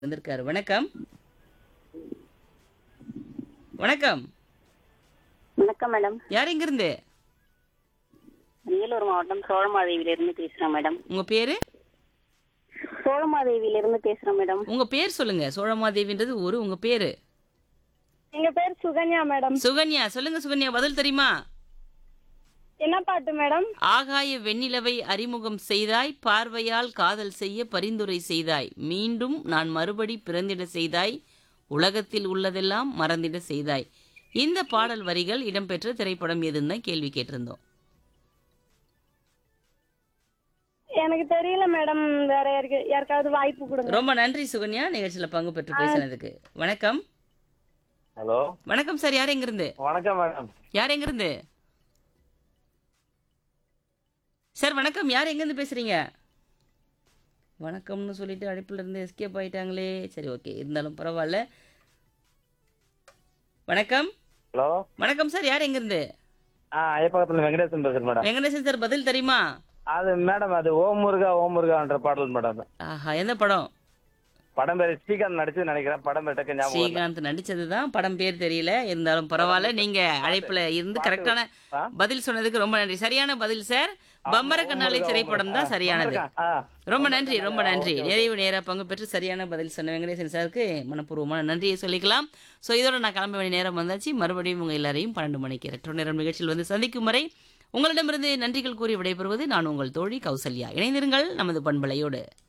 வந்திருக்காரு வணக்கம் வணக்கம் வணக்கம் மேடம் யார் எங்கிருந்து வேலூர் மாவட்டம் சோழமாதேவியிலிருந்து பேசுறேன் மேடம் உங்க பேரு சோழமாதேவியிலிருந்து பேசுறேன் மேடம் உங்க பேர் சொல்லுங்க சோழமாதேவின்றது ஒரு உங்க பேரு எங்க பேர் சுகன்யா மேடம் சுகன்யா சொல்லுங்க சுகன்யா பதில் தெரியுமா என்ன பாட்டு மேடம் ஆகாய வெண்ணிலவை அறிமுகம் செய்தாய் பார்வையால் காதல் செய்ய பரிந்துரை செய்தாய் மீண்டும் நான் மறுபடி பிறந்திட செய்தாய் உலகத்தில் உள்ளதெல்லாம் மறந்திட செய்தாய் இந்த பாடல் வரிகள் இடம்பெற்ற திரைப்படம் எதுன்னு தான் கேள்வி கேட்டிருந்தோம் எனக்கு தெரியல மேடம் வேற யாருக்கு யாருக்காவது வாய்ப்பு கொடுங்க ரொம்ப நன்றி சுகன்யா நிகழ்ச்சியில பங்கு பெற்று பேசினதுக்கு வணக்கம் ஹலோ வணக்கம் சார் யார் எங்கிருந்து வணக்கம் மேடம் யார் எங்கிருந்து சார் வணக்கம் யார் எங்கேருந்து பேசுறீங்க வணக்கம்னு சொல்லிட்டு அழைப்புல இருந்து எஸ்கேப் ஆயிட்டாங்களே சரி ஓகே இருந்தாலும் பரவாயில்ல வணக்கம் ஹலோ வணக்கம் சார் யார் எங்கிருந்து ஆ ஐயப்பக்கத்துல வெங்கடேசன் பேசுறேன் மேடம் வெங்கடேசன் சார் பதில் தெரியுமா அது மேடம் அது ஓம் முருகா ஓம் முருகான்ற பாடல் மேடம் ஆஹா எந்த படம் படம் பேர் ஸ்ரீகாந்த் நடிச்சு நினைக்கிறேன் படம் பேர் டக்கு ஞாபகம் வரல. ஸ்ரீகாந்த் நடிச்சது தான் படம் பேர் தெரியல இருந்தாலும் பரவாயில்ல நீங்க அழைப்புல இருந்து கரெக்டான ஆ? பதில் சொன்னதுக்கு ரொம்ப நன்றி சரியான பதில் சார் பம்பர கண்ணாலை ஓம் முருகா, திரைப்படம் ஓம் தான் முருகா. சரியானது ஆ, ரொம்ப நன்றி ரொம்ப நன்றி ஓகே, ஓகே. நிறைவு நேராக பங்கு பெற்று சரியான பதில் சொன்ன வெங்கடேசன் சாருக்கு மனப்பூர்வமான நன்றியை சொல்லிக்கலாம் ஸோ இதோட நான் கிளம்ப வேண்டிய நேரம் வந்தாச்சு மறுபடியும் உங்கள் எல்லாரையும் பன்னெண்டு மணிக்கு ரெட்டோ நேரம் நிகழ்ச்சியில் வந்து சந்திக்கும் வரை உங்களிடமிருந்து நன்றிகள் கூறி விடைபெறுவது நான் உங்கள் தோழி கௌசல்யா இணைந்திருங்கள் நமது பண்பலையோடு